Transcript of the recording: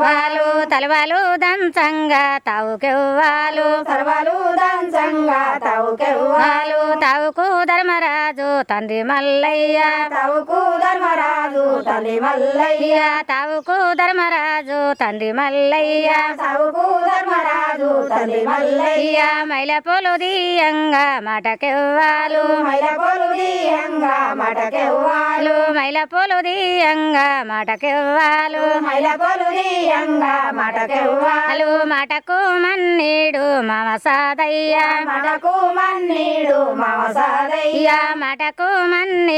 కెవ్వాలు తలవాలు దంచంగా తావుకెవ్వాలు సర్వాలు దంచంగా తావుకెవ్వాలు వాలు తావుకు ధర్మరాజు తండ్రి మల్లయ్య తావుకు ధర్మరాజు తల్లి మల్లయ్య అయ్య తావుకు ధర్మరాజు తండ్రి మల్లయ్య తావుకు ధర్మరాజు తల్లి మల్లయ్య అయ్య మైల పొలు దీయంగా మాటకెవ్వాలు మైల పొలు దీయంగా మటకెవ్వాలు మైల పొలు దీయంగా మాటకెవ్వాలు మైల పొలు దీయంగా మటకెవ్వాలు వాలు మాటకు మన్నీడు మామ సాదయ్య మటకు మన్నీడు మామ సాదయ్య అయ్య మాటకు మన్ని